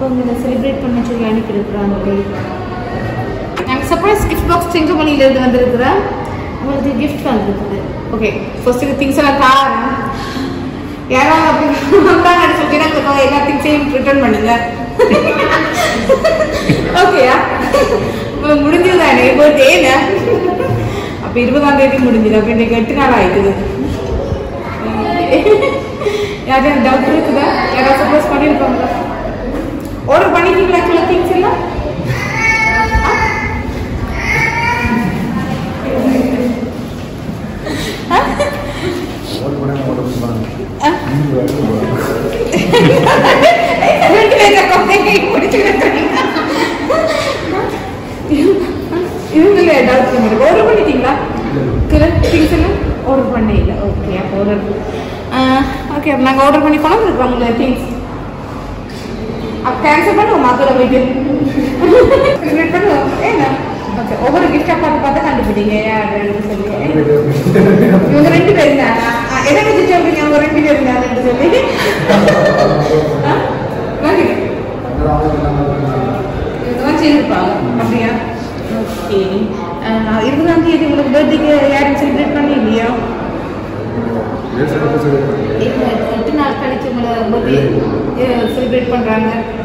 அவங்கள செலிப்ரேட் பண்ண சொல்லி அனுப்பியிருக்கிறாங்க நாங்கள் சர்ப்ரைஸ் கிஃப்ட் பாக்ஸ் செங்கமணியிலேருந்து வந்திருக்கிறேன் உங்களுக்கு கிஃப்ட் வந்திருக்குது ஓகே ஃபர்ஸ்ட் திங்ஸ் எல்லாம் தாரேன் யாராவது அப்படி வந்தாங்கன்னு சொல்லி எனக்கு எல்லா திங்ஸையும் ரிட்டர்ன் பண்ணுங்க ஓகேயா முடிஞ்சதுதானே பர்த்டே அப்போ இருபதாம் தேதி முடிஞ்சது அப்போ இன்னைக்கு எட்டு நாள் ஆயிடுது யாரும் டவுட் இருக்குதா யாராவது சப்போஸ் பண்ணியிருப்பாங்களா ஆர்டர் பண்ணிட்டீங்களா சில திங்ஸ் எல்லாம் ரெண்டு பேரும் குழந்தைங்க முடிச்சுக்கிட்டு இவங்களே டவுட் பண்ணிட்டு ஆர்டர் பண்ணிட்டீங்களா திங்ஸ் எல்லாம் ஆர்டர் பண்ணே இல்லை ஓகே அப்போ ஆர்டர் ஓகே நாங்கள் ஆர்டர் பண்ணி கொண்டு வந்துருக்கோம் உங்களை திங்ஸ் அப்போ கேன்சல் பண்ணுவோம் மாப்பிள்ள போயிட்டு செலிப்ரேட் பண்ணுவோம் ஏங்க ஓகே ஒவ்வொரு கிஃப்டாக பார்த்து பார்த்து கண்டுபிடிங்க யாருன்னு சொல்லி இவங்க ரெண்டு பேர் இருந்தாங்க எதை பற்றி சொல்றீங்க அவங்க ரெண்டு பேர் இருந்தாங்கன்னு சொல்லி ஆ? வாங்க. இவங்கெல்லாம் சேர்ந்துருப்பாங்க அப்படியா ஓகே இருபதாம் தேதி உங்களுக்கு பர்த்டேக்கு யாரும் செலிப்ரேட் பண்ணி இல்லையா இப்போ எட்டு நாள் கழிச்சு உங்களை பர்த்டே செலிப்ரேட் பண்ணுறாங்க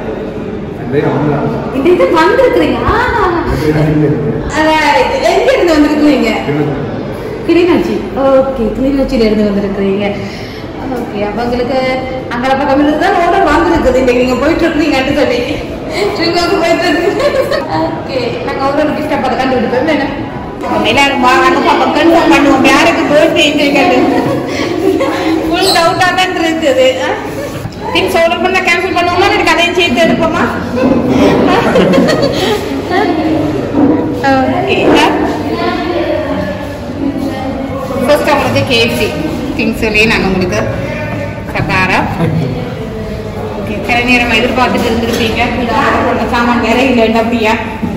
இந்த இது வந்திருக்கிறீங்க ஆ அதான், எங்க இருந்து வந்திருக்கிறீங்க கிளிநொச்சி ஓகே கிளிநொச்சியில இருந்து வந்திருக்கிறீங்க ஓகே அப்போ உங்களுக்கு அங்கே பக்கம் இருந்து தான் ஆர்டர் வந்திருக்குது இன்னைக்கு நீங்கள் போயிட்டு இருக்கீங்கன்னு சொல்லி ஸ்ரீலங்காவுக்கு போயிட்டு இருக்கு ஓகே நாங்கள் ஒரு கிஃப்டாக பார்த்து கண்டுபிடிப்போம் என்ன எல்லாரும் வாங்க பாப்போம் கன்ஃபார்ம் பண்ணுவோம் யாருக்கு பர்த்டே கேட்டு ஃபுல் டவுட்டாக தான் இருக்குது திங்ஸ் ஆர்டர் பண்ண கேன்சல் பண்ணுவோமா எனக்கு அதையும் சேர்த்து எடுப்போமா ஓகே ஃபர்ஸ்ட் அவங்களுக்கு கேஎஃப்சி திங்ஸ் சொல்லி நாங்கள் உங்களுக்கு தரோம் ஓகே சில நேரம் எதிர்பார்த்துட்டு இருந்திருப்பீங்க இந்த சாமான் வேற இல்லை அப்படியா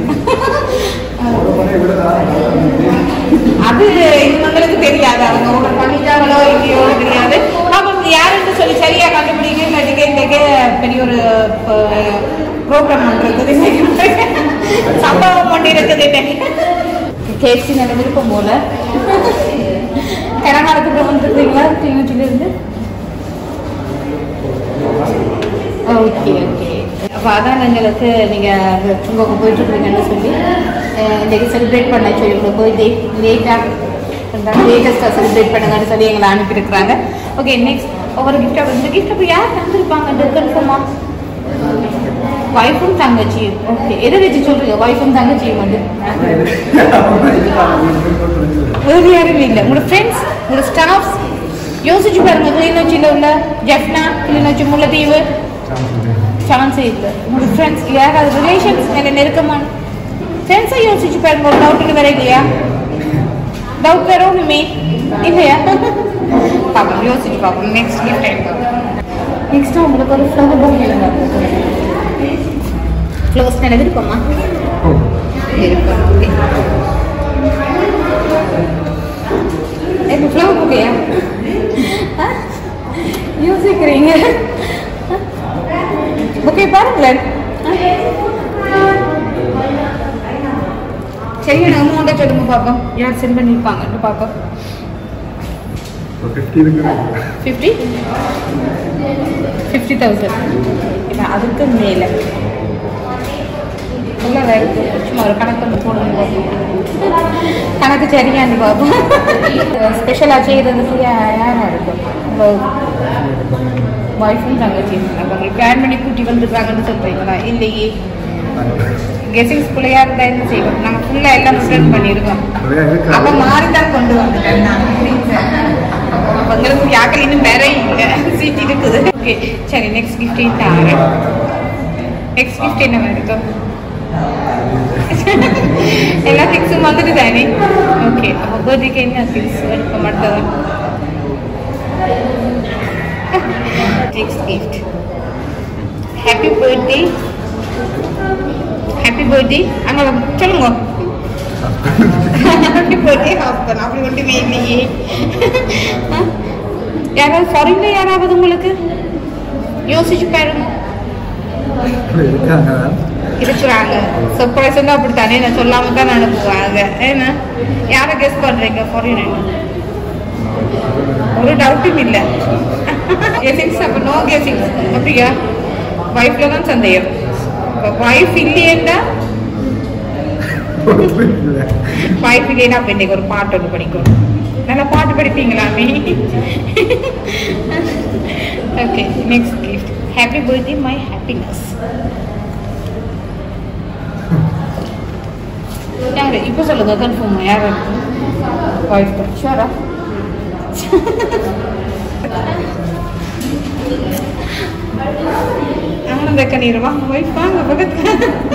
அது இவங்களுக்கு தெரியாது அவங்க ஆர்டர் பண்ணிட்டாங்களோ இல்லையோ தெரியாது பாப்போம் யாருன்னு சொல்லி சரியா கண்டுபிடிங்க இல்லாட்டிக்கு இன்றைக்கு பெரிய ஒரு ப்ரோக்ராம் பண்ணுறது சம்பவம் பண்ணி இருக்குது இன்னைக்கு கேசி நல்ல விருப்பம் போல தெலங்கானத்துக்கு வந்துருக்கீங்களா கிளிநொச்சியிலிருந்து ஓகே ஓகே அப்போ அதான் எங்களுக்கு நீங்கள் உங்களுக்கு போயிட்டு இருக்கீங்கன்னு சொல்லி அஹ், இன்னைக்கு செலிப்ரேட் பண்ண சொல்லி உங்களுக்கு பர்த்டே லேட்டாக லேட்டஸ்ட்டாக செலிப்ரேட் பண்ணுங்கன்னு சொல்லி எங்களை அனுப்பியிருக்கிறாங்க ஓகே நெக்ஸ்ட் ஒவ்வொரு கிஃப்டாக இந்த கிஃப்ட் அப்போ யார் தந்திருப்பாங்க கன்ஃபார்மா ஒய்ஃபும் தங்கச்சியும் ஓகே எதை வச்சு சொல்றீங்க ஒய்ஃபும் தங்கச்சியும் வந்து வேறு யாரும் இல்லை உங்களோட ஃப்ரெண்ட்ஸ் உங்களோட ஸ்டாஃப்ஸ் யோசிச்சு பாருங்க கிளிநொச்சியில் உள்ள ஜெஃப்னா கிளிநொச்சி முல்லைத்தீவு சான்ஸே இல்லை உங்களோட ஃப்ரெண்ட்ஸ் யாராவது ரிலேஷன்ஸ் நல்ல நெருக்கமான ஃப்ரெண்ட்ஸை யோசிச்சு பாருங்க ஒரு டவுட்டுன்னு வேற இல்லையா டவுட் வேற ஒன்றுமே இல்லையா பார்ப்போம் யோசிச்சு பார்ப்போம் நெக்ஸ்ட் கிஃப்ட் டைம் நெக்ஸ்ட் உங்களுக்கு ஒரு ஃப்ளவர் பொம்மை ஃப்ளவர்ஸ் நல்ல விருப்பமா விருப்பம் ஓகே இப்போ ஃப்ளவர் ஓகேயா யோசிக்கிறீங்க ஓகே பாருங்களேன் சரியான அமௌண்ட்டை சொல்லுங்க பார்ப்போம் யார் சென்ட் பண்ணியிருப்பாங்கன்னு பார்ப்போம் ஃபிஃப்டி ஃபிஃப்டி தௌசண்ட் இல்லை அதுக்கு மேலே உள்ள இருக்கு சும்மா ஒரு கணக்கு வந்து போடுங்க பார்ப்போம். கணக்கு சரியான்னு பார்ப்போம் ஸ்பெஷலாக செய்கிறதுக்கு யாராக இருக்கும் உங்கள் ஒய்ஃபும் தங்கச்சி அவங்க பிளான் பண்ணி கூட்டி வந்துருக்காங்கன்னு சொல்கிறீங்களா இல்லையே கெஸிங் ஸ்கூல்லையா இருந்தா என்ன செய்வோம் நாங்கள் ஃபுல்லாக எல்லாம் ஸ்ப்ரெட் பண்ணியிருக்கோம் அப்போ மாறி தான் கொண்டு வந்துட்டேன் நான் அப்போ உங்களுக்கு யாக்கள் இன்னும் வேற இல்லை சீட் இருக்குது ஓகே சரி நெக்ஸ்ட் கிஃப்ட் இந்த ஆறு நெக்ஸ்ட் கிஃப்ட் என்ன இருக்கும் எல்லா திங்ஸும் வந்துட்டு தானே ஓகே அப்போ பர்த்டேக்கு என்ன திங்ஸ் இருக்கும் அடுத்தது next gift happy birthday happy birthday அங்கே சொல்லுங்க ஹாப்பி பர்த்டே ஹஸ்பண்ட் அப்படி ஒன்றுமே இல்லையே யாராவது ஃபாரின்ல யாராவது உங்களுக்கு யோசிச்சு பாருங்க இருக்காங்க இருக்கிறாங்க சர்ப்ரைஸ் வந்து அப்படித்தானே நான் சொல்லாம தான் அனுப்புவாங்க ஏன்னா யாரை கெஸ் பண்றீங்க ஃபாரின் ஒரு டவுட்டும் இல்லை கெசிங்ஸ் அப்போ நோ கெசிங்ஸ் அப்படியா ஒய்ஃப்ல தான் சந்தேகம் ஒய்ஃப் இல்லையேண்டா ஒய்ஃப் இல்லையா அப்போ இன்னைக்கு ஒரு பாட்டு ஒன்று படிக்கணும் நல்லா பாட்டு படிப்பீங்களாமே okay next gift happy birthday my happiness யாரு இப்போ சொல்லுங்க கன்ஃபார்ம் யார் ஒய்ஃப் தான் ஷோரா ஆனந்த கண்ணீர் வாங்க ஒய்ஃப் வாங்க பக்கத்துல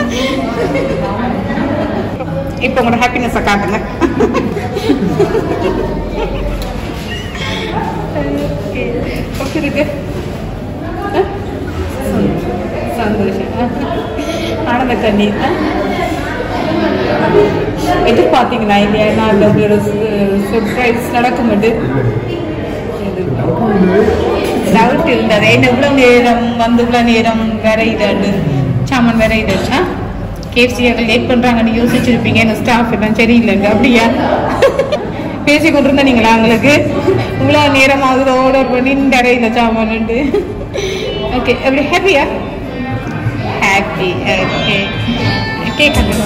இப்போ உங்களோட ஹாப்பினஸை காட்டுங்க ஓகே இருக்கு ஆ? சந்தோஷம் ஆனந்த கண்ணீர் ஆ? எதிர்பார்த்தீங்களா இல்லையா நான் அப்படி ஒரு சர்ப்ரைஸ் நடக்குமெண்டு டவுட் இருந்தது என்ன இவ்வளோ நேரம் வந்து இவ்வளோ நேரம் வேற இதாண்டு சாமான் வேற இதாச்சா கேஎஃப்சி அங்கே லேட் பண்ணுறாங்கன்னு யோசிச்சிருப்பீங்க என்ன ஸ்டாஃப் எல்லாம் சரியில்லைங்க அப்படியா பேசி கொண்டிருந்தா நீங்களா உங்களுக்கு இவ்வளோ நேரம் ஆகுது ஆர்டர் பண்ணி இந்த அறையில் சாமான்ட்டு ஓகே அப்படி ஹாப்பியா ஹாப்பி ஓகே கேக் கண்டுவா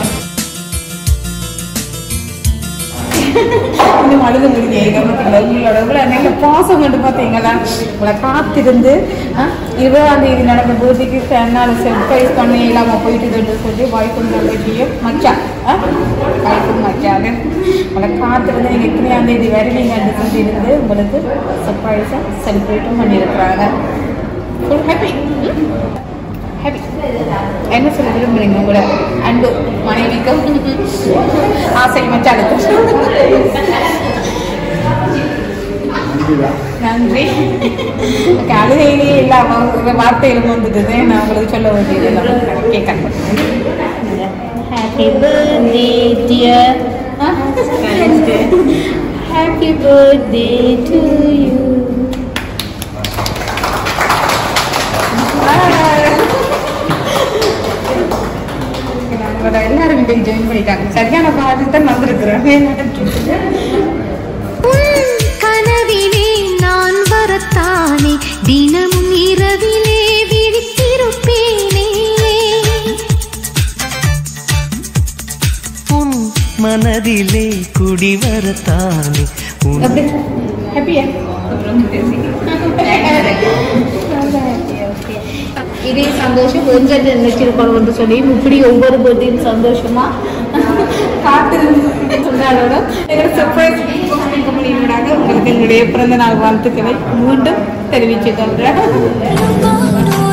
இந்த அழுது முடிஞ்ச உங்களோட இவ்வளோ நல்ல பாசம் கண்டு பார்த்தீங்களா உங்களை காத்திருந்து இருபதாம் தேதி நடந்த பூஜைக்கு என்னால் சர்ப்ரைஸ் பண்ணி இல்லாமல் போயிட்டுதுன்னு சொல்லி வாய்ப்பு தங்கச்சியும் மச்சான் வாய்ப்பு மச்சான் உங்களை காத்திருந்து நீங்கள் எத்தனையாம் தேதி வருவீங்கன்னு சொல்லியிருந்து உங்களுக்கு சர்ப்ரைஸாக செலிப்ரேட்டும் பண்ணியிருக்கிறாங்க ஃபுல் ஹாப்பி ஹாப்பி என்ன சொல்ல விரும்புறீங்க உங்களோட அன்பு மனைவிக்கும் ஆசை மச்சானுக்கும் நன்றி எனக்கு அழுகையிலேயே இல்லாம வார்த்தைகளும் வந்துட்டு நான் உங்களுக்கு சொல்ல வேண்டியது கேட்க happy birthday dear happy birthday to you நம்மளோட எல்லாரும் இன்றைக்கு ஜாயின் பண்ணிட்டாங்க சரியான பாட்டு தான் வந்திருக்கிறேன் உன் கனவிலே நான் வரத்தானே தினமும் இரவிலே விழித்திருப்பேனே உன் மனதிலே குடிவரத்தானே உன் அப்படி ஹாப்பியா இதே சந்தோஷம் கொஞ்சம் நினைச்சிருக்கணும் என்று சொல்லி இப்படி ஒவ்வொரு பர்த்டேயும் சந்தோஷமா காத்து கொண்டாடணும் எங்களோட சர்ப்ரைஸ் கம்பெனியோடாக உங்களுக்கு எங்களுடைய பிறந்த நாள் வாழ்த்துக்களை மீண்டும் தெரிவிச்சு கொள்கிறேன் போடும்